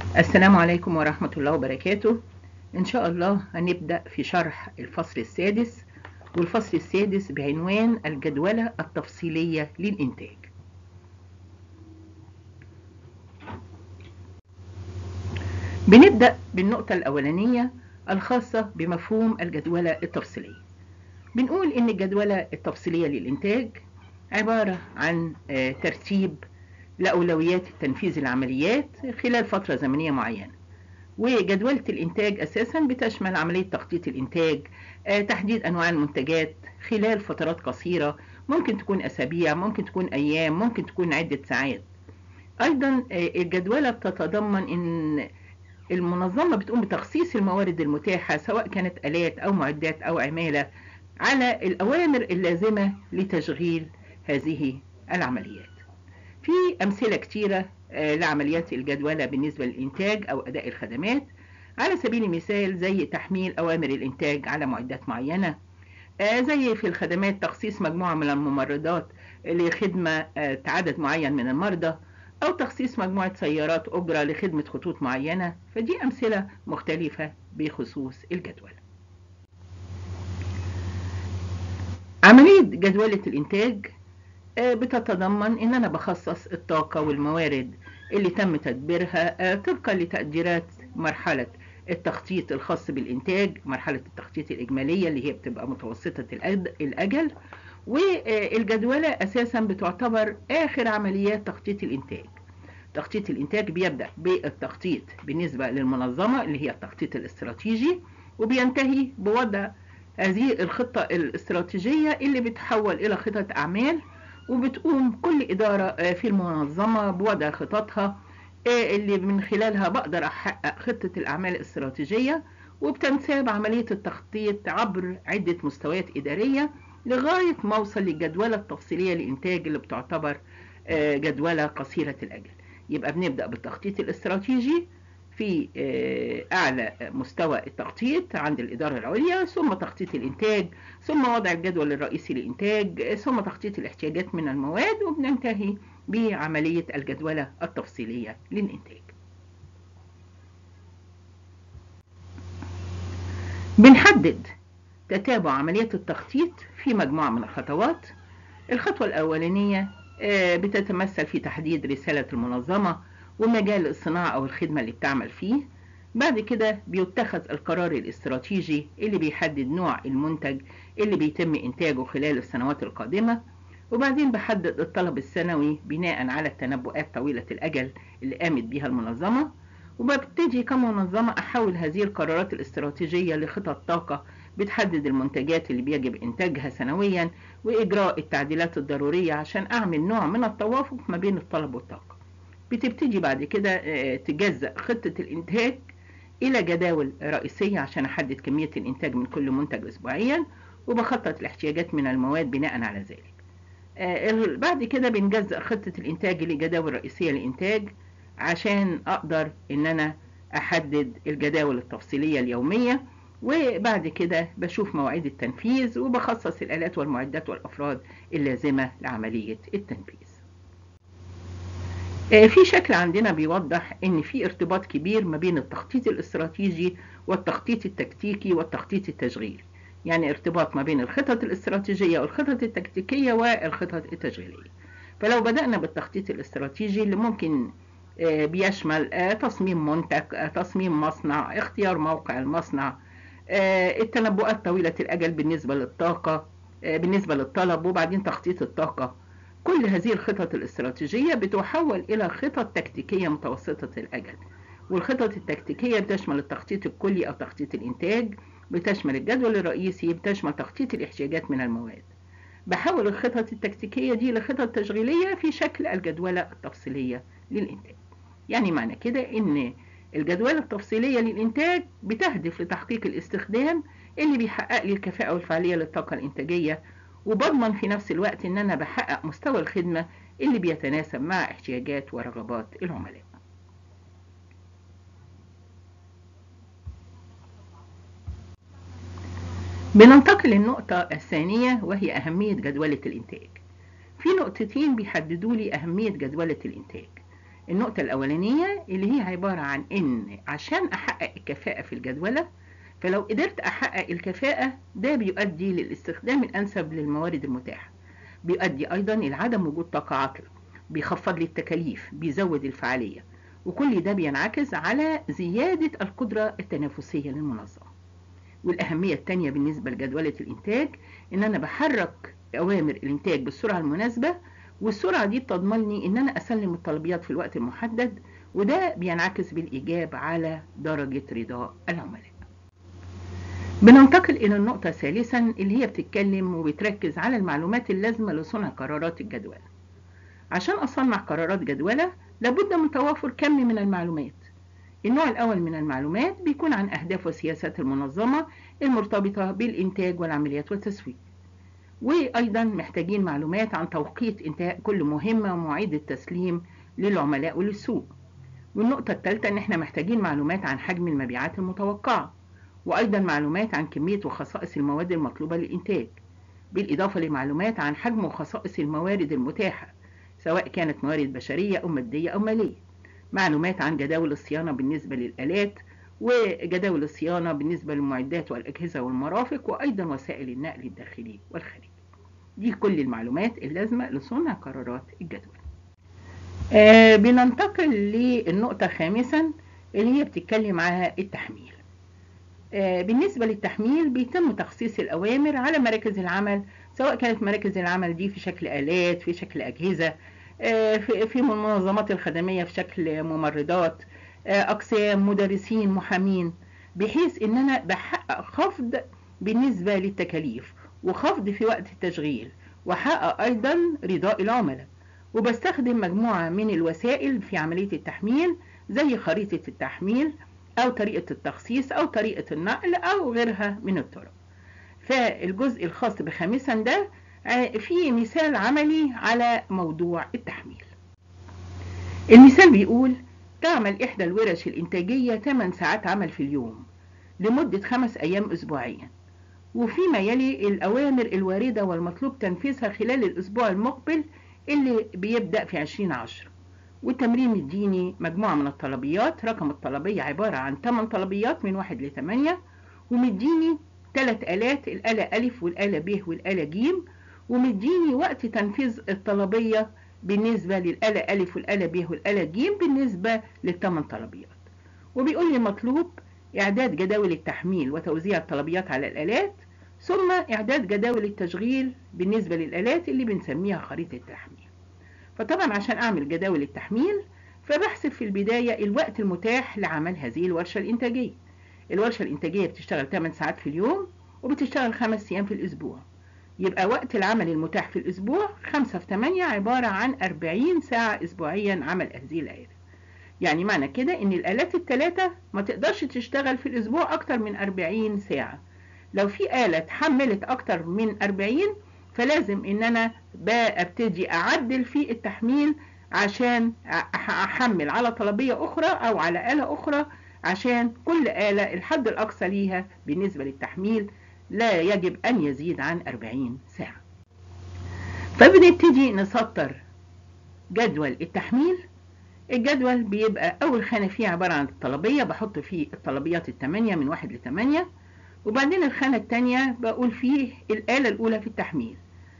السلام عليكم ورحمة الله وبركاته إن شاء الله هنبدأ في شرح الفصل السادس والفصل السادس بعنوان الجدولة التفصيلية للإنتاج بنبدأ بالنقطة الأولانية الخاصة بمفهوم الجدولة التفصيلية بنقول إن الجدولة التفصيلية للإنتاج عبارة عن ترتيب لأولويات تنفيذ العمليات خلال فترة زمنية معينة وجدولة الإنتاج أساسا بتشمل عملية تخطيط الإنتاج تحديد أنواع المنتجات خلال فترات قصيرة ممكن تكون أسابيع ممكن تكون أيام ممكن تكون عدة ساعات أيضا الجدولة بتتضمن أن المنظمة بتقوم بتخصيص الموارد المتاحة سواء كانت آلات أو معدات أو عمالة على الأوامر اللازمة لتشغيل هذه العمليات في أمثلة كتيرة لعمليات الجدولة بالنسبة للإنتاج أو أداء الخدمات على سبيل المثال زي تحميل أوامر الإنتاج على معدات معينة زي في الخدمات تخصيص مجموعة من الممرضات لخدمة عدد معين من المرضى أو تخصيص مجموعة سيارات أجرة لخدمة خطوط معينة فدي أمثلة مختلفة بخصوص الجدولة عملية جدولة الإنتاج بتتضمن ان انا بخصص الطاقة والموارد اللي تم تدبيرها طبقا لتقديرات مرحلة التخطيط الخاص بالإنتاج مرحلة التخطيط الإجمالية اللي هي بتبقى متوسطة الأجل والجدولة أساسا بتعتبر آخر عمليات تخطيط الإنتاج تخطيط الإنتاج بيبدأ بالتخطيط بالنسبة للمنظمة اللي هي التخطيط الاستراتيجي وبينتهي بوضع هذه الخطة الاستراتيجية اللي بتحول إلى خطة أعمال وبتقوم كل إدارة في المنظمة بوضع خططها اللي من خلالها بقدر أحقق خطة الأعمال الاستراتيجية وبتنساب عملية التخطيط عبر عدة مستويات إدارية لغاية ما أوصل للجدولة التفصيلية للإنتاج اللي بتعتبر جدولة قصيرة الأجل يبقى بنبدأ بالتخطيط الاستراتيجي في أعلى مستوى التخطيط عند الإدارة العليا ثم تخطيط الإنتاج ثم وضع الجدول الرئيسي للإنتاج ثم تخطيط الاحتياجات من المواد وبننتهي بعملية الجدولة التفصيلية للإنتاج بنحدد تتابع عملية التخطيط في مجموعة من الخطوات الخطوة الأولانية بتتمثل في تحديد رسالة المنظمة ومجال الصناعة أو الخدمة اللي بتعمل فيه بعد كده بيتخذ القرار الاستراتيجي اللي بيحدد نوع المنتج اللي بيتم إنتاجه خلال السنوات القادمة وبعدين بحدد الطلب السنوي بناء على التنبؤات طويلة الأجل اللي قامت بيها المنظمة وببتدي كمنظمة أحول هذه القرارات الاستراتيجية لخطط طاقة بتحدد المنتجات اللي بيجب إنتاجها سنويا وإجراء التعديلات الضرورية عشان أعمل نوع من التوافق ما بين الطلب والطاقة بتبتدي بعد كده تجزأ خطة الإنتاج إلى جداول رئيسية عشان أحدد كمية الإنتاج من كل منتج أسبوعيا وبخطط الاحتياجات من المواد بناء على ذلك بعد كده بنجزأ خطة الإنتاج لجداول رئيسية للإنتاج عشان أقدر إن أنا أحدد الجداول التفصيلية اليومية وبعد كده بشوف مواعيد التنفيذ وبخصص الآلات والمعدات والأفراد اللازمة لعملية التنفيذ في شكل عندنا بيوضح ان في ارتباط كبير ما بين التخطيط الاستراتيجي والتخطيط التكتيكي والتخطيط التشغيلي يعني ارتباط ما بين الخطط الاستراتيجية والخطط التكتيكية والخطط التشغيلية فلو بدأنا بالتخطيط الاستراتيجي اللي ممكن بيشمل تصميم منتج تصميم مصنع اختيار موقع المصنع التنبؤات طويلة الأجل بالنسبة للطاقة بالنسبة للطلب وبعدين تخطيط الطاقة كل هذه الخطط الاستراتيجية بتحول إلى خطط تكتيكية متوسطة الأجل والخطط التكتيكية بتشمل التخطيط الكلي أو تخطيط الإنتاج بتشمل الجدول الرئيسي بتشمل تخطيط الاحتياجات من المواد بحول الخطط التكتيكية دي لخطط تشغيلية في شكل الجدولة التفصيلية للإنتاج يعني معنى كده إن الجدولة التفصيلية للإنتاج بتهدف لتحقيق الاستخدام اللي بيحقق لي الكفاءة والفعالية للطاقة الإنتاجية وبضمن في نفس الوقت ان انا بحقق مستوى الخدمة اللي بيتناسب مع احتياجات ورغبات العملاء بننتقل للنقطة الثانية وهي أهمية جدولة الإنتاج في نقطتين بيحددوا لي أهمية جدولة الإنتاج النقطة الأولانية اللي هي عبارة عن إن عشان أحقق الكفاءة في الجدولة فلو قدرت أحقق الكفاءة ده بيؤدي للاستخدام الأنسب للموارد المتاحة بيؤدي أيضا إلى عدم وجود طاقة عاطلة بيخفض لي التكاليف بيزود الفعالية وكل ده بينعكس على زيادة القدرة التنافسية للمنظمة والأهمية التانية بالنسبة لجدولة الإنتاج إن أنا بحرك أوامر الإنتاج بالسرعة المناسبة والسرعة دي بتضمني إن أنا أسلم الطلبيات في الوقت المحدد وده بينعكس بالإيجاب على درجة رضا العملاء بننتقل إلى النقطة ثالثا اللي هي بتتكلم وبتركز على المعلومات اللازمة لصنع قرارات الجدولة عشان أصنع قرارات جدولة لابد من توافر كم من المعلومات النوع الأول من المعلومات بيكون عن أهداف وسياسات المنظمة المرتبطة بالإنتاج والعمليات والتسويق وأيضا محتاجين معلومات عن توقيت انتهاء كل مهمة ومواعيد التسليم للعملاء وللسوق والنقطة الثالثة إن إحنا محتاجين معلومات عن حجم المبيعات المتوقعة وأيضا معلومات عن كمية وخصائص المواد المطلوبة للإنتاج بالإضافة لمعلومات عن حجم وخصائص الموارد المتاحة سواء كانت موارد بشرية أو مادية أو مالية معلومات عن جداول الصيانة بالنسبة للآلات وجداول الصيانة بالنسبة للمعدات والأجهزة والمرافق وأيضا وسائل النقل الداخلي والخارجي دي كل المعلومات اللازمة لصنع قرارات الجدول آه بننتقل للنقطة خامسا اللي هي بتتكلم على التحميل آه بالنسبة للتحميل بيتم تخصيص الأوامر على مراكز العمل سواء كانت مراكز العمل دي في شكل آلات في شكل أجهزة آه في المنظمات الخدمية في شكل ممرضات أقسام مدرسين محامين بحيث إن أنا بحقق خفض بالنسبة للتكاليف وخفض في وقت التشغيل وحقق أيضا رضاء العملاء وبستخدم مجموعة من الوسائل في عملية التحميل زي خريطة التحميل أو طريقة التخصيص أو طريقة النقل أو غيرها من الطرق فالجزء الخاص بخامسا ده في مثال عملي على موضوع التحميل المثال بيقول تعمل إحدى الورش الإنتاجية 8 ساعات عمل في اليوم لمدة خمس أيام أسبوعيا وفيما يلي الأوامر الواردة والمطلوب تنفيذها خلال الأسبوع المقبل اللي بيبدأ في 2010 والتمرين مديني مجموعة من الطلبيات رقم الطلبية عبارة عن 8 طلبيات من 1 ل 8 ومديني ثلاث آلات الآلة ألف والآلة ب والآلة ج ومديني وقت تنفيذ الطلبية بالنسبة للآلة ألف والآلة ب والآلة ج بالنسبة للثمان طلبيات وبيقول لي مطلوب إعداد جداول التحميل وتوزيع الطلبيات على الآلات ثم إعداد جداول التشغيل بالنسبة للآلات اللي بنسميها خريطة التحميل فطبعا عشان أعمل جداول التحميل فبحسب في البداية الوقت المتاح لعمل هذه الورشة الإنتاجية الورشة الإنتاجية بتشتغل 8 ساعات في اليوم وبتشتغل 5 أيام في الأسبوع يبقى وقت العمل المتاح في الأسبوع 5 في 8 عبارة عن 40 ساعة أسبوعيا عمل هذه الآلة يعني معنى كده إن الآلات الثلاثة ما تقدرش تشتغل في الأسبوع أكتر من 40 ساعة لو في آلة اتحملت أكتر من 40 فلازم إن أنا ابتدي أعدل في التحميل عشان أحمل على طلبية أخرى أو على آلة أخرى عشان كل آلة الحد الأقصى ليها بالنسبة للتحميل لا يجب أن يزيد عن 40 ساعة فبنبتدي نسطر جدول التحميل الجدول بيبقى أول خانة فيه عبارة عن الطلبية بحط فيه الطلبيات الثمانية من واحد لثمانية وبعدين الخانة الثانية بقول فيه الآلة الأولى في التحميل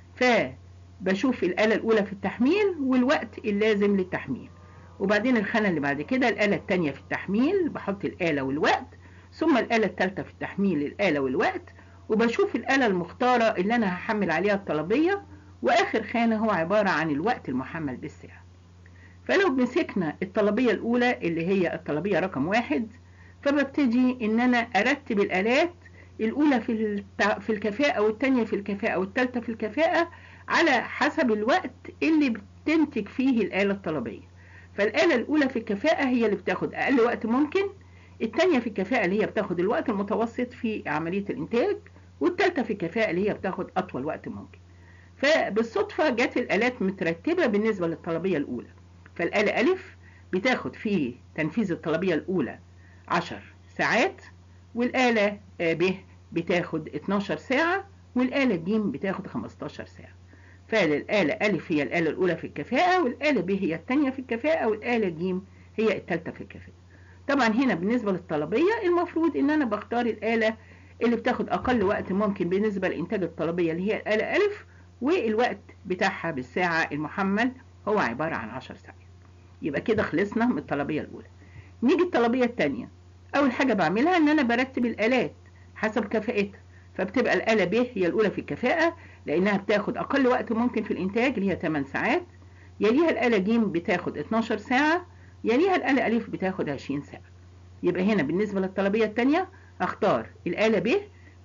فبشوف الآلة الأولى في التحميل والوقت اللازم للتحميل وبعدين الخانة اللي بعد كده الآلة الثانية في التحميل بحط الآلة والوقت ثم الآلة الثالثة في التحميل الآلة والوقت وبشوف الآلة المختارة اللي أنا هحمل عليها الطلبية وآخر خانة هو عبارة عن الوقت المحمل بالساعة فلو مسكنا الطلبية الأولى اللي هي الطلبية رقم واحد فببتدي إن أنا أرتب الآلات الأولى في في الكفاءة والثانية في الكفاءة والثالثة في الكفاءة على حسب الوقت اللي بتنتج فيه الآلة الطلبية فالآلة الأولى في الكفاءة هي اللي بتاخد أقل وقت ممكن الثانية في الكفاءة اللي هي بتاخد الوقت المتوسط في عملية الإنتاج والثالثة في الكفاءة اللي هي بتاخد أطول وقت ممكن فبالصدفة جت الآلات مترتبة بالنسبة للطلبية الأولى فالآلة ألف بتاخد في تنفيذ الطلبية الأولى 10 ساعات والآلة ب بتاخد 12 ساعة والآلة ج بتاخد 15 ساعة فالآلة ألف هي الآلة الأولى في الكفاءة والآلة ب هي الثانية في الكفاءة والآلة ج هي الثالثة في الكفاءة طبعا هنا بالنسبة للطلبية المفروض ان انا بختار الآلة اللي بتاخد اقل وقت ممكن بالنسبة لإنتاج الطلبية اللي هي الآلة ألف والوقت بتاعها بالساعة المحمل هو عبارة عن 10 ساعات يبقى كده خلصنا من الطلبية الأولى نيجي الطلبية الثانية أول حاجة بعملها إن أنا برتب الآلات حسب كفاءتها فبتبقى الآلة ب هي الأولى في الكفاءة لأنها بتاخد أقل وقت ممكن في الإنتاج اللي هي 8 ساعات يليها الآلة ج بتاخد 12 ساعة يليها الآلة أ بتاخد 20 ساعة يبقى هنا بالنسبة للطلبية الثانية أختار الآلة ب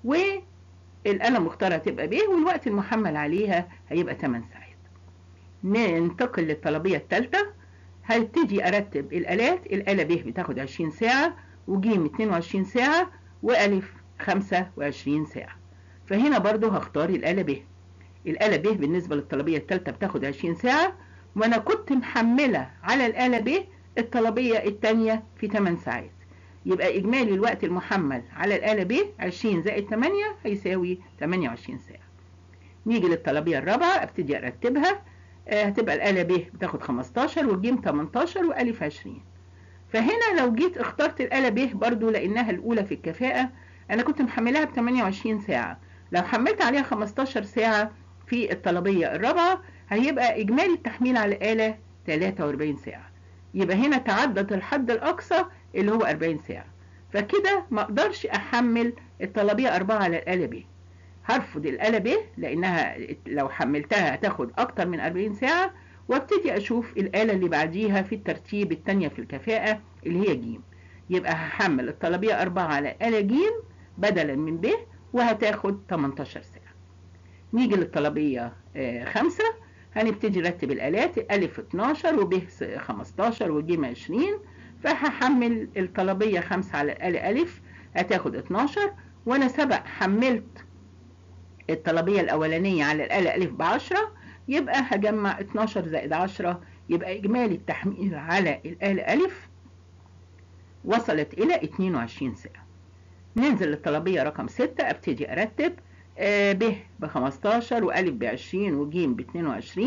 والآلة المختارة تبقى ب والوقت المحمل عليها هيبقى 8 ساعات ننتقل للطلبية الثالثة هبتدي أرتب الآلات الآلة ب بتاخد 20 ساعة وج 22 ساعة وألف 25 ساعة فهنا برضو هختار الآلة ب الآلة ب بالنسبة للطلبية الثالثة بتاخد 20 ساعة وأنا كنت محملة على الآلة ب الطلبية الثانية في 8 ساعات يبقى إجمالي الوقت المحمل على الآلة ب 20 زائد 8 هيساوي 28 ساعة نيجي للطلبية الرابعة أبتدي أرتبها هتبقى الآلة ب بتاخد 15 والجيم 18 وألف 20 فهنا لو جيت اخترت الآلة ب برضو لأنها الأولى في الكفاءة أنا كنت محملها ب 28 ساعة لو حملت عليها 15 ساعة في الطلبية الرابعة هيبقى إجمالي التحميل على الآلة 43 ساعة يبقى هنا تعدت الحد الأقصى اللي هو 40 ساعة فكده ما أقدرش أحمل الطلبية أربعة على الآلة ب هرفض الآلة ب لأنها لو حملتها هتاخد أكتر من 40 ساعة وابتدي أشوف الآلة اللي بعديها في الترتيب التانية في الكفاءة اللي هي ج يبقى هحمل الطلبية أربعة على الآلة ج بدلا من ب وهتاخد 18 ساعة نيجي للطلبية آه خمسة هنبتدي نرتب الآلات ألف 12 وب 15 وج 20 فهحمل الطلبية خمسة على الآلة ألف هتاخد 12 وأنا سبق حملت الطلبية الأولانية على الآلة ألف بعشرة يبقى هجمع 12 زائد 10 يبقى إجمالي التحميل على الآلة ألف وصلت إلى 22 ساعة ننزل للطلبية رقم 6 أبتدي أرتب آه ب ب 15 وألف ب 20 وج ب 22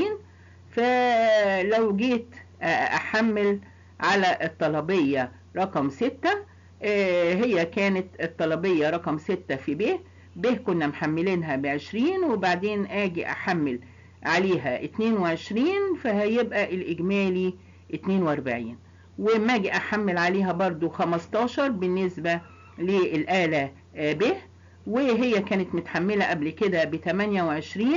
فلو جيت آه أحمل على الطلبية رقم 6 آه هي كانت الطلبية رقم 6 في ب ب كنا محملينها ب 20 وبعدين اجي احمل عليها 22 فهيبقى الاجمالي 42 وما اجي احمل عليها برضو 15 بالنسبة للآلة ب وهي كانت متحملة قبل كده ب 28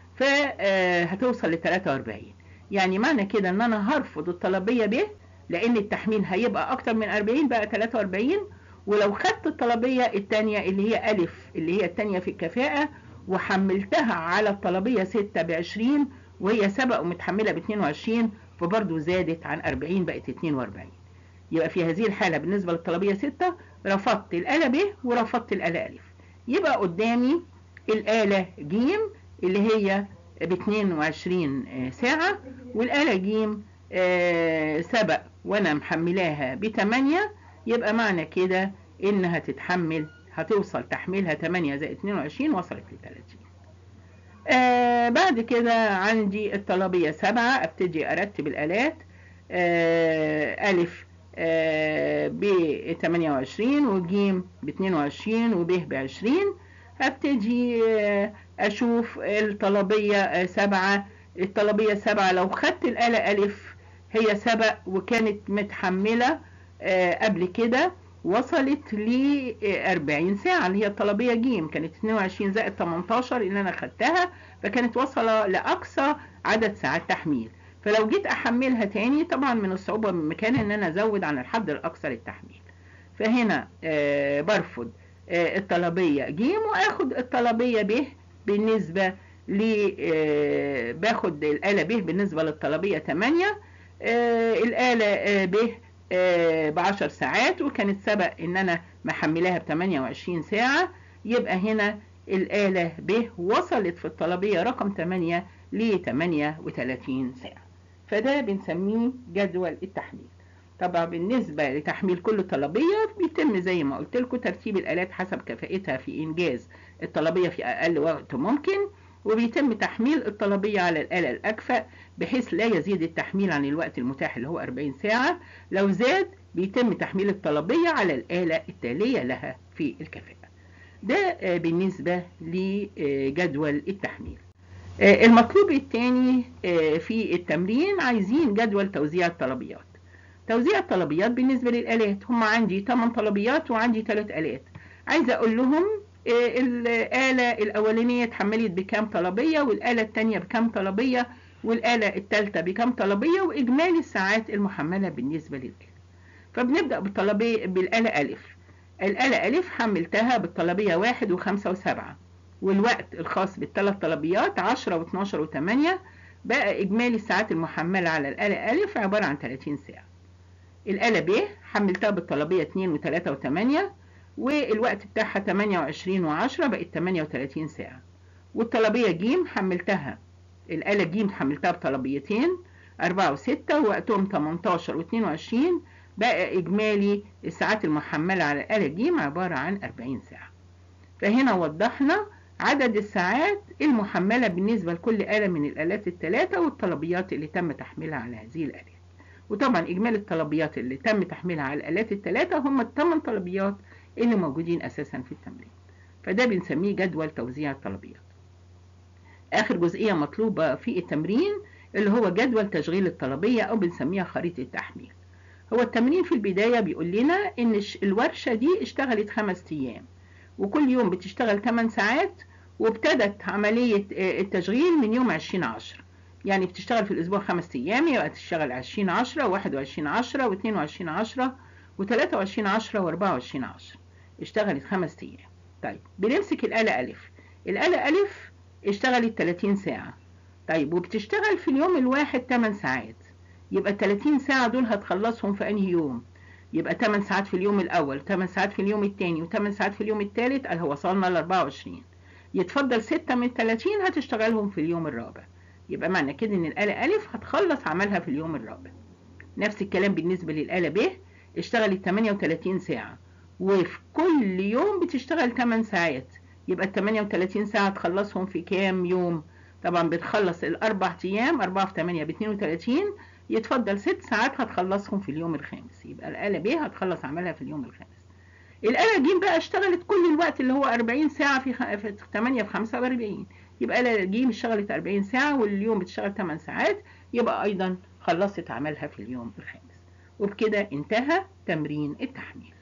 فهتوصل ل 43 يعني معنى كده ان انا هرفض الطلبية ب لان التحميل هيبقى اكتر من 40 بقى 43 ولو خدت الطلبية التانية اللي هي ألف اللي هي التانية في الكفاءة وحملتها على الطلبية ستة بعشرين وهي سبق ومتحملة باتنين وعشرين فبرضو زادت عن أربعين بقت اتنين وأربعين يبقى في هذه الحالة بالنسبة للطلبية ستة رفضت الآلة ب ورفضت الآلة ألف يبقى قدامي الآلة ج اللي هي باتنين وعشرين ساعة والآلة ج سبق وأنا محملاها بتمانية يبقى معنى كده انها تتحمل هتوصل تحميلها 8 زائد 22 وصلت ل 30 آه بعد كده عندي الطلبية 7 ابتدي ارتب الالات آه الف آه ب 28 وجيم ب 22 وب ب 20 هبتدي آه اشوف الطلبية آه 7 الطلبية 7 لو خدت الآلة ألف هي سبق وكانت متحملة آه قبل كده وصلت ل 40 ساعة اللي هي الطلبية ج كانت 22 زائد 18 اللي أنا خدتها فكانت وصل لأقصى عدد ساعات تحميل فلو جيت أحملها تاني طبعا من الصعوبة من مكان إن أنا أزود عن الحد الأقصى للتحميل فهنا آه برفض آه الطلبية ج وآخد الطلبية ب بالنسبة ل باخد الآلة ب بالنسبة للطلبية 8 الآلة ب بعشر ساعات وكانت سبق ان انا محملاها ب 28 ساعة يبقى هنا الآلة ب وصلت في الطلبية رقم 8 ل 38 ساعة فده بنسميه جدول التحميل طبعا بالنسبة لتحميل كل طلبية بيتم زي ما قلت لكم ترتيب الآلات حسب كفاءتها في إنجاز الطلبية في أقل وقت ممكن وبيتم تحميل الطلبية على الآلة الأكفأ بحيث لا يزيد التحميل عن الوقت المتاح اللي هو 40 ساعة لو زاد بيتم تحميل الطلبية على الآلة التالية لها في الكفاءة ده بالنسبة لجدول التحميل المطلوب الثاني في التمرين عايزين جدول توزيع الطلبيات توزيع الطلبيات بالنسبة للآلات هم عندي 8 طلبيات وعندي 3 آلات عايزة أقول لهم الآلة الأولانية اتحملت بكام طلبية والآلة الثانية بكام طلبية والآلة الثالثة بكام طلبية وإجمالي الساعات المحملة بالنسبة للآلة فبنبدأ بالطلبية بالآلة ألف الآلة ألف حملتها بالطلبية واحد وخمسة وسبعة والوقت الخاص بالثلاث طلبيات عشرة واتناشر وتمانية بقى إجمالي الساعات المحملة على الآلة ألف عبارة عن 30 ساعة الآلة ب حملتها بالطلبية اتنين وتلاتة وتمانية والوقت بتاعها تمانية وعشرين وعشرة بقت تمانية وتلاتين ساعة والطلبية ج حملتها الآلة ج حملتها بطلبيتين أربعة وستة ووقتهم تمنتاشر واتنين وعشرين بقى إجمالي الساعات المحملة على الآلة ج عبارة عن 40 ساعة فهنا وضحنا عدد الساعات المحملة بالنسبة لكل آلة من الآلات الثلاثة والطلبيات اللي تم تحميلها على هذه الآلات وطبعا إجمالي الطلبيات اللي تم تحميلها على الآلات الثلاثة هم الثمان طلبيات اللي موجودين أساسا في التمرين فده بنسميه جدول توزيع الطلبيات آخر جزئية مطلوبة في التمرين اللي هو جدول تشغيل الطلبية أو بنسميها خريطة التحميل هو التمرين في البداية بيقول لنا إن الورشة دي اشتغلت خمس أيام وكل يوم بتشتغل 8 ساعات وابتدت عملية التشغيل من يوم 20 10 يعني بتشتغل في الأسبوع خمس أيام يبقى تشتغل 20 10 و21 10 و22 10 و23 10 و24 10 اشتغلت خمس أيام طيب بنمسك الآلة ألف الآلة ألف اشتغلت 30 ساعة طيب وبتشتغل في اليوم الواحد 8 ساعات يبقى ال 30 ساعة دول هتخلصهم في أنهي يوم يبقى 8 ساعات في اليوم الأول 8 ساعات في اليوم الثاني و8 ساعات في اليوم الثالث قال وصلنا ل 24 يتفضل 6 من 30 هتشتغلهم في اليوم الرابع يبقى معنى كده إن الآلة ألف هتخلص عملها في اليوم الرابع نفس الكلام بالنسبة للآلة ب اشتغلت 38 ساعة وفي كل يوم بتشتغل 8 ساعات يبقى ال 38 ساعة تخلصهم في كام يوم طبعا بتخلص الأربع أيام 4 في 8 ب 32 يتفضل ست ساعات هتخلصهم في اليوم الخامس يبقى الآلة ب هتخلص عملها في اليوم الخامس الآلة ج بقى اشتغلت كل الوقت اللي هو 40 ساعة في, خ... في 8 في 45 يبقى الآلة ج اشتغلت 40 ساعة واليوم بتشتغل 8 ساعات يبقى أيضا خلصت عملها في اليوم الخامس وبكده انتهى تمرين التحميل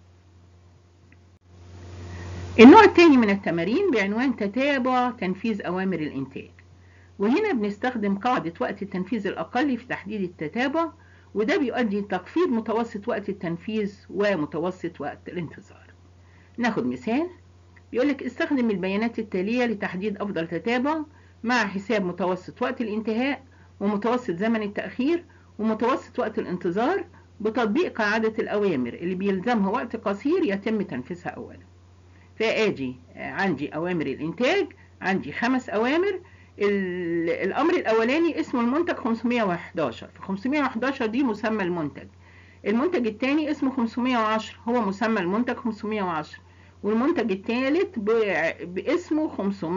النوع الثاني من التمارين بعنوان تتابع تنفيذ أوامر الإنتاج وهنا بنستخدم قاعدة وقت التنفيذ الأقل في تحديد التتابع وده بيؤدي لتخفيض متوسط وقت التنفيذ ومتوسط وقت الانتظار ناخد مثال بيقولك استخدم البيانات التالية لتحديد أفضل تتابع مع حساب متوسط وقت الانتهاء ومتوسط زمن التأخير ومتوسط وقت الانتظار بتطبيق قاعدة الأوامر اللي بيلزمها وقت قصير يتم تنفيذها أولا فآجي عندي أوامر الإنتاج عندي خمس أوامر الأمر الأولاني اسمه المنتج 511 في 511 دي مسمى المنتج المنتج الثاني اسمه 510 هو مسمى المنتج 510 والمنتج الثالث باسمه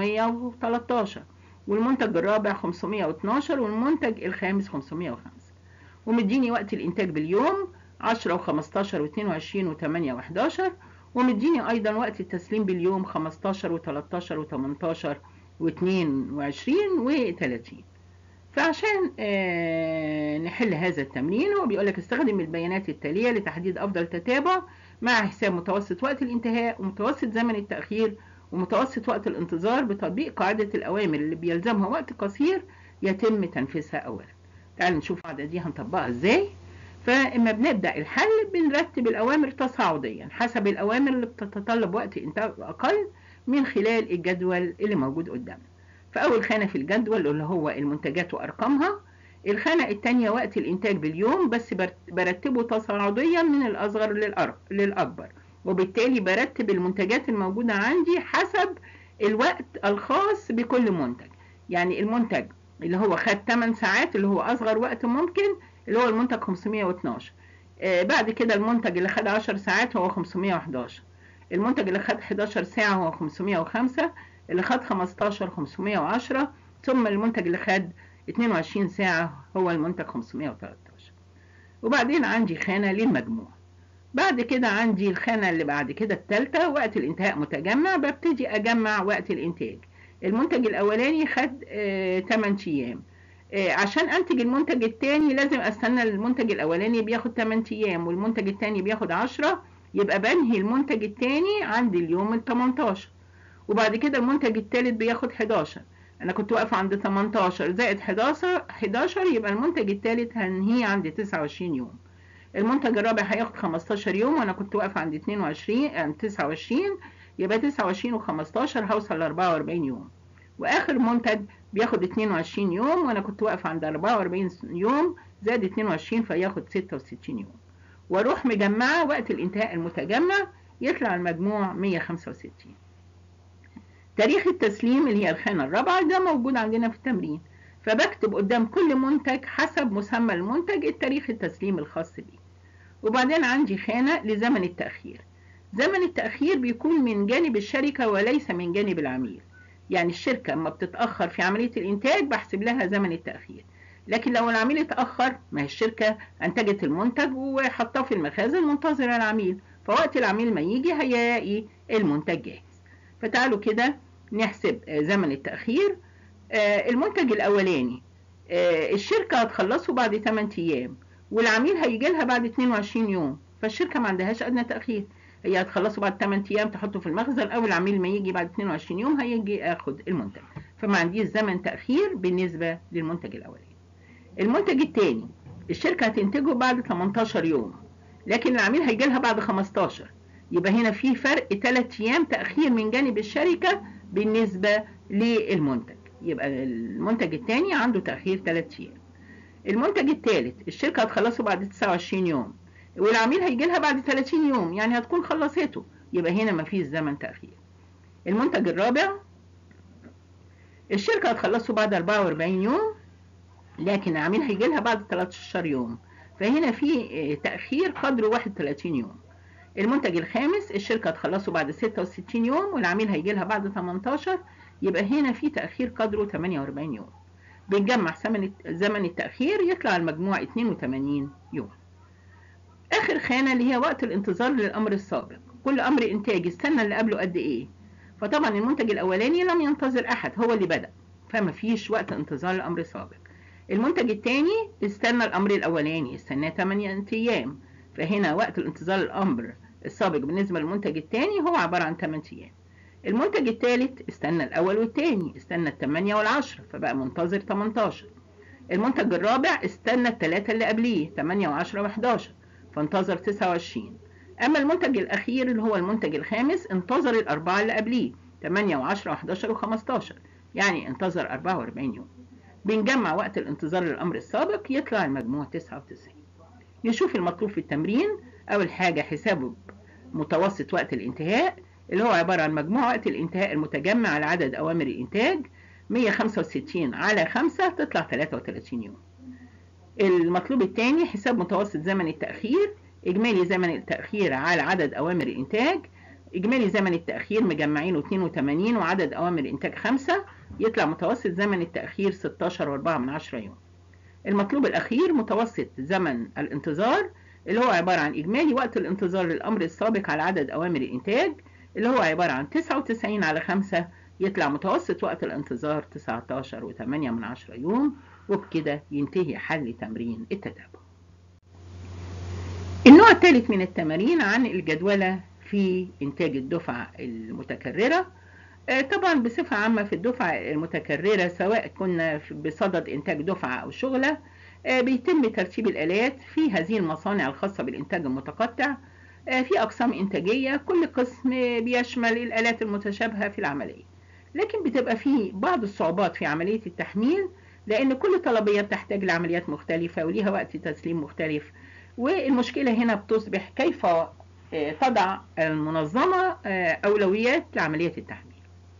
513 والمنتج الرابع 512 والمنتج الخامس 505 ومديني وقت الإنتاج باليوم 10 و15 و22 و8 و11 ومديني أيضا وقت التسليم باليوم 15 و13 و18 و22 و30 فعشان آه نحل هذا التمرين هو بيقول لك استخدم البيانات التالية لتحديد أفضل تتابع مع حساب متوسط وقت الانتهاء ومتوسط زمن التأخير ومتوسط وقت الانتظار بتطبيق قاعدة الأوامر اللي بيلزمها وقت قصير يتم تنفيذها أولا تعال نشوف القاعدة دي هنطبقها ازاي فإما بنبدأ الحل بنرتب الأوامر تصاعديا حسب الأوامر اللي بتتطلب وقت إنتاج أقل من خلال الجدول اللي موجود قدامنا فأول خانة في الجدول اللي هو المنتجات وأرقامها الخانة التانية وقت الإنتاج باليوم بس برتبه تصاعديا من الأصغر للأكبر وبالتالي برتب المنتجات الموجودة عندي حسب الوقت الخاص بكل منتج يعني المنتج اللي هو خد 8 ساعات اللي هو أصغر وقت ممكن اللي هو المنتج 512 آه بعد كده المنتج اللي خد 10 ساعات هو 511 المنتج اللي خد 11 ساعة هو 505 اللي خد 15 510 ثم المنتج اللي خد 22 ساعة هو المنتج 513 وبعدين عندي خانة للمجموع بعد كده عندي الخانة اللي بعد كده التالتة وقت الانتهاء متجمع ببتدي أجمع وقت الإنتاج المنتج الأولاني خد آه 8 أيام آه عشان أنتج المنتج التاني لازم أستنى المنتج الأولاني بياخد 8 أيام والمنتج التاني بياخد 10 يبقى بنهي المنتج التاني عند اليوم ال 18 وبعد كده المنتج التالت بياخد 11 انا كنت واقفه عند 18 زائد 11 11 يبقى المنتج الثالث هنهيه عند 29 يوم المنتج الرابع هياخد 15 يوم وانا كنت واقفه عند 22 عند 29 يبقى 29 و15 هوصل ل 44 يوم واخر منتج بياخد 22 يوم وانا كنت واقفه عند 44 يوم زائد 22 فياخد 66 يوم واروح مجمعه وقت الانتهاء المتجمع يطلع المجموع 165 تاريخ التسليم اللي هي الخانة الرابعة ده موجود عندنا في التمرين فبكتب قدام كل منتج حسب مسمى المنتج التاريخ التسليم الخاص بيه وبعدين عندي خانة لزمن التأخير زمن التأخير بيكون من جانب الشركة وليس من جانب العميل يعني الشركة لما بتتأخر في عملية الإنتاج بحسب لها زمن التأخير لكن لو العميل اتأخر ما هي الشركة أنتجت المنتج وحطاه في المخازن منتظرة العميل فوقت العميل ما يجي هيلاقي المنتج جاهز فتعالوا كده نحسب زمن التأخير المنتج الأولاني الشركة هتخلصه بعد 8 أيام والعميل هيجي لها بعد 22 يوم فالشركة ما عندهاش أدنى تأخير هي هتخلصه بعد 8 أيام تحطه في المخزن أو العميل ما يجي بعد 22 يوم هيجي ياخد المنتج فما عنديش زمن تأخير بالنسبة للمنتج الأولاني المنتج الثاني الشركة هتنتجه بعد 18 يوم لكن العميل هيجي لها بعد 15 يبقى هنا في فرق 3 أيام تأخير من جانب الشركة بالنسبة للمنتج يبقى المنتج الثاني عنده تأخير 3 أيام المنتج الثالث الشركة هتخلصه بعد 29 يوم والعميل هيجي لها بعد 30 يوم يعني هتكون خلصته يبقى هنا مفيش زمن تأخير المنتج الرابع الشركة هتخلصه بعد 44 يوم لكن العميل هيجي لها بعد 13 يوم فهنا في تأخير قدره 31 يوم المنتج الخامس الشركة هتخلصه بعد 66 يوم والعميل هيجي لها بعد 18 يبقى هنا في تأخير قدره 48 يوم بنجمع زمن التأخير يطلع المجموع 82 يوم آخر خانة اللي هي وقت الانتظار للأمر السابق كل أمر إنتاج استنى اللي قبله قد إيه فطبعا المنتج الأولاني لم ينتظر أحد هو اللي بدأ فما فيش وقت انتظار لأمر سابق المنتج الثاني استنى الأمر الأولاني استناه 8 أيام فهنا وقت الانتظار الأمر السابق بالنسبة للمنتج الثاني هو عبارة عن 8 أيام المنتج الثالث استنى الأول والثاني استنى الثمانية والعشرة فبقى منتظر 18 المنتج الرابع استنى الثلاثة اللي قبليه 8 وعشرة و11 فانتظر 29 أما المنتج الأخير اللي هو المنتج الخامس انتظر الأربعة اللي قبليه 8 و10 و11 و15 يعني انتظر 44 يوم بنجمع وقت الانتظار للأمر السابق يطلع المجموع 99 نشوف المطلوب في التمرين أول حاجة حساب متوسط وقت الانتهاء اللي هو عبارة عن مجموع وقت الانتهاء المتجمع على عدد أوامر الإنتاج 165 على 5 تطلع 33 يوم المطلوب الثاني حساب متوسط زمن التأخير إجمالي زمن التأخير على عدد أوامر الإنتاج إجمالي زمن التأخير مجمعينه 82 وعدد أوامر الإنتاج 5 يطلع متوسط زمن التأخير 16 و4 من 10 يوم المطلوب الأخير متوسط زمن الانتظار اللي هو عبارة عن إجمالي وقت الانتظار للأمر السابق على عدد أوامر الإنتاج اللي هو عبارة عن 99 على 5 يطلع متوسط وقت الانتظار 19 و8 من 10 يوم وبكده ينتهي حل تمرين التتابع النوع الثالث من التمارين عن الجدولة في إنتاج الدفعة المتكررة طبعا بصفة عامة في الدفعة المتكررة سواء كنا بصدد إنتاج دفعة أو شغلة بيتم ترتيب الآلات في هذه المصانع الخاصة بالإنتاج المتقطع في أقسام إنتاجية كل قسم بيشمل الآلات المتشابهة في العملية لكن بتبقى في بعض الصعوبات في عملية التحميل لأن كل طلبية بتحتاج لعمليات مختلفة وليها وقت تسليم مختلف والمشكلة هنا بتصبح كيف تضع المنظمة أولويات لعملية التحميل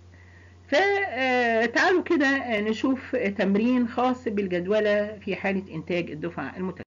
فتعالوا كده نشوف تمرين خاص بالجدولة في حالة إنتاج الدفعة المتكررة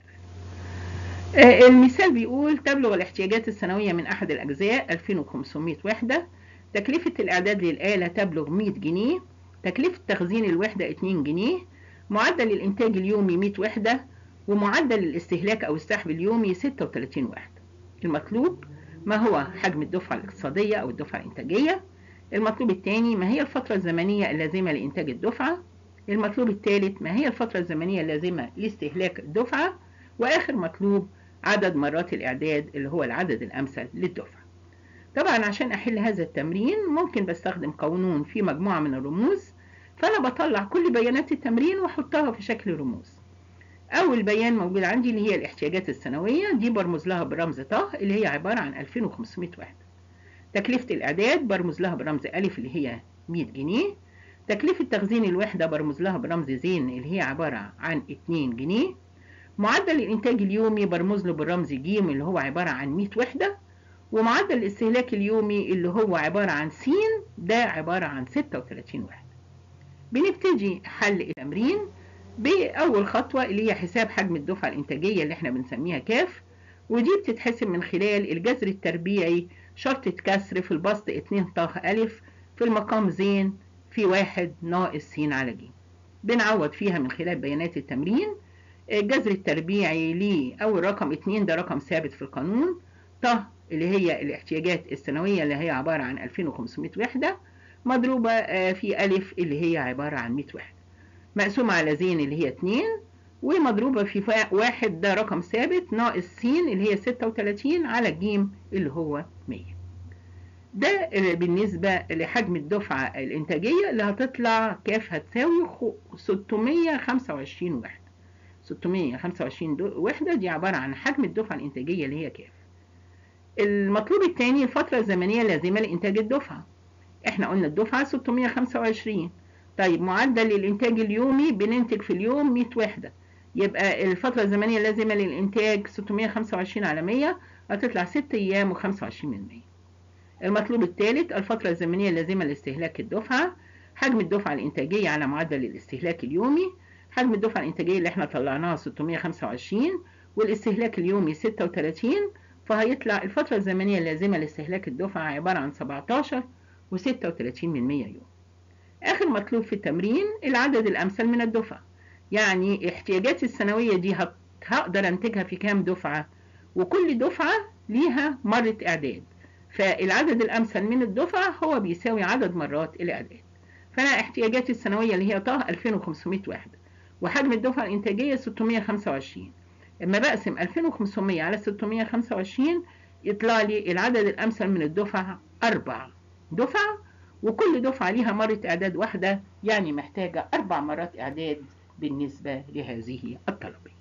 المثال بيقول تبلغ الاحتياجات السنوية من أحد الأجزاء 2500 وحدة تكلفة الإعداد للآلة تبلغ 100 جنيه تكلفة تخزين الوحدة 2 جنيه معدل الإنتاج اليومي 100 وحدة ومعدل الاستهلاك أو السحب اليومي 36 وحدة المطلوب ما هو حجم الدفعة الاقتصادية أو الدفعة الإنتاجية المطلوب الثاني ما هي الفترة الزمنية اللازمة لإنتاج الدفعة المطلوب الثالث ما هي الفترة الزمنية اللازمة لاستهلاك الدفعة وآخر مطلوب عدد مرات الإعداد اللي هو العدد الأمثل للدفعة طبعا عشان أحل هذا التمرين ممكن بستخدم قانون في مجموعة من الرموز فأنا بطلع كل بيانات التمرين وأحطها في شكل رموز أول بيان موجود عندي اللي هي الاحتياجات السنوية دي برمز لها برمز ط اللي هي عبارة عن 2500 وحدة تكلفة الإعداد برمز لها برمز أ اللي هي 100 جنيه تكلفة تخزين الوحدة برمز لها برمز ز اللي هي عبارة عن 2 جنيه معدل الإنتاج اليومي برمز له بالرمز ج اللي هو عبارة عن 100 وحدة ومعدل الاستهلاك اليومي اللي هو عبارة عن س ده عبارة عن 36 وحدة بنبتدي حل التمرين بأول خطوة اللي هي حساب حجم الدفعة الإنتاجية اللي احنا بنسميها كاف ودي بتتحسب من خلال الجذر التربيعي شرطة كسر في البسط 2 ط ألف في المقام زين في واحد ناقص س على ج بنعوض فيها من خلال بيانات التمرين الجذر التربيعي لأول رقم 2 ده رقم ثابت في القانون ط اللي هي الاحتياجات السنوية اللي هي عبارة عن 2500 وحدة مضروبة في ألف اللي هي عبارة عن 100 وحدة مقسومة على زين اللي هي 2 ومضروبة في واحد ده رقم ثابت ناقص س اللي هي 36 على ج اللي هو 100 ده بالنسبة لحجم الدفعة الإنتاجية اللي هتطلع كاف هتساوي 625 وحدة 625 وحدة دي عبارة عن حجم الدفعة الإنتاجية اللي هي كاف المطلوب الثاني الفترة الزمنية اللازمة لإنتاج الدفعة احنا قلنا الدفعة 625 طيب معدل الإنتاج اليومي بننتج في اليوم 100 وحدة يبقى الفترة الزمنية اللازمة للإنتاج 625 على 100 هتطلع 6 أيام و25 من 100 المطلوب الثالث الفترة الزمنية اللازمة لاستهلاك الدفعة حجم الدفعة الإنتاجية على معدل الاستهلاك اليومي حجم الدفعة الإنتاجية اللي احنا طلعناها 625 والاستهلاك اليومي 36 فهيطلع الفترة الزمنية اللازمة لاستهلاك الدفعة عبارة عن 17 و36 من 100 يوم آخر مطلوب في التمرين العدد الأمثل من الدفعة يعني احتياجاتي السنوية دي هقدر أنتجها في كام دفعة وكل دفعة ليها مرة إعداد فالعدد الأمثل من الدفعة هو بيساوي عدد مرات الإعداد فأنا احتياجاتي السنوية اللي هي طه 2500 وحدة وحجم الدفعة الإنتاجية 625 لما بقسم 2500 على 625 يطلع لي العدد الأمثل من الدفع أربع دفع وكل دفعة ليها مرة إعداد واحدة يعني محتاجة أربع مرات إعداد بالنسبة لهذه الطلبة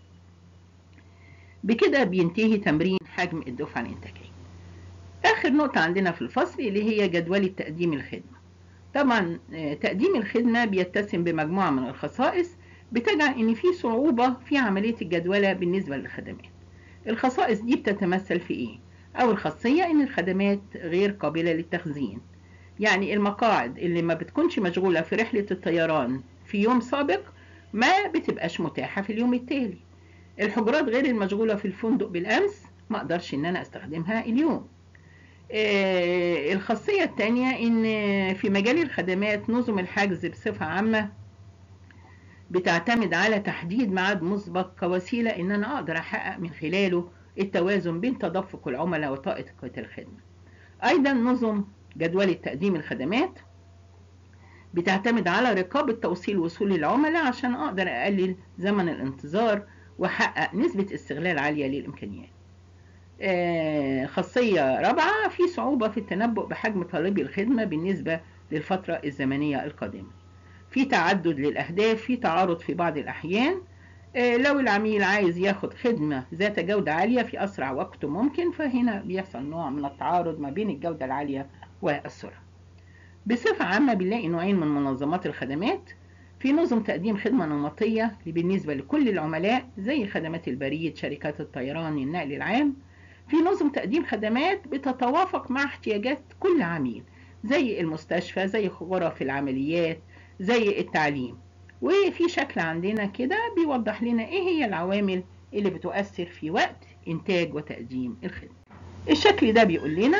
بكده بينتهي تمرين حجم الدفعة الإنتاجية آخر نقطة عندنا في الفصل اللي هي جدولة تقديم الخدمة طبعا تقديم الخدمة بيتسم بمجموعة من الخصائص بتجعل إن في صعوبة في عملية الجدولة بالنسبة للخدمات الخصائص دي بتتمثل في إيه؟ أول خاصية إن الخدمات غير قابلة للتخزين يعني المقاعد اللي ما بتكونش مشغولة في رحلة الطيران في يوم سابق ما بتبقاش متاحة في اليوم التالي الحجرات غير المشغولة في الفندق بالأمس ما أقدرش إن أنا أستخدمها اليوم آه الخاصية الثانية إن في مجال الخدمات نظم الحجز بصفة عامة بتعتمد على تحديد ميعاد مسبق كوسيلة إن أنا أقدر أحقق من خلاله التوازن بين تدفق العملاء وطاقة الخدمة أيضا نظم جدولة تقديم الخدمات بتعتمد على رقابة توصيل وصول العملاء عشان أقدر أقلل زمن الانتظار وأحقق نسبة استغلال عالية للإمكانيات آه خاصية رابعة في صعوبة في التنبؤ بحجم طالبي الخدمة بالنسبة للفترة الزمنية القادمة في تعدد للأهداف في تعارض في بعض الأحيان آه لو العميل عايز ياخد خدمة ذات جودة عالية في أسرع وقت ممكن فهنا بيحصل نوع من التعارض ما بين الجودة العالية والسرعة بصفة عامة بنلاقي نوعين من منظمات الخدمات في نظم تقديم خدمة نمطية بالنسبة لكل العملاء زي خدمات البريد شركات الطيران النقل العام في نظم تقديم خدمات بتتوافق مع احتياجات كل عميل زي المستشفى زي غرف العمليات زي التعليم وفي شكل عندنا كده بيوضح لنا ايه هي العوامل اللي بتؤثر في وقت انتاج وتقديم الخدمة الشكل ده بيقول لنا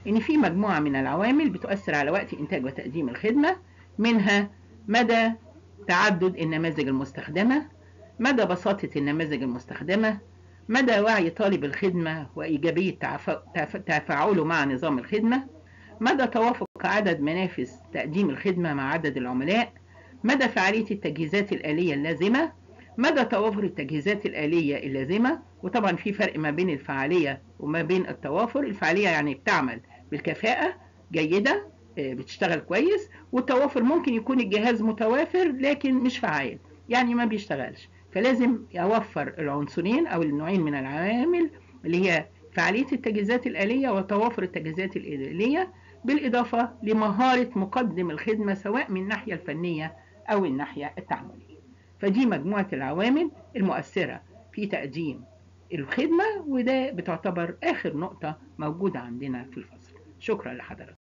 إن في مجموعة من العوامل بتؤثر على وقت إنتاج وتقديم الخدمة منها مدى تعدد النماذج المستخدمة مدى بساطة النماذج المستخدمة مدى وعي طالب الخدمة وإيجابية تفاعله مع نظام الخدمة مدى توافق عدد منافذ تقديم الخدمة مع عدد العملاء مدى فعالية التجهيزات الآلية اللازمة مدى توافر التجهيزات الآلية اللازمة وطبعا في فرق ما بين الفعالية وما بين التوافر الفعالية يعني بتعمل بالكفاءة جيدة بتشتغل كويس والتوافر ممكن يكون الجهاز متوافر لكن مش فعال يعني ما بيشتغلش فلازم يوفر العنصرين أو النوعين من العوامل اللي هي فعالية التجهيزات الآلية وتوافر التجهيزات الآلية بالإضافة لمهارة مقدم الخدمة سواء من الناحية الفنية أو الناحية التعاملية فدي مجموعة العوامل المؤثرة في تقديم الخدمة وده بتعتبر آخر نقطة موجودة عندنا في الفصل شكرا لحضرتك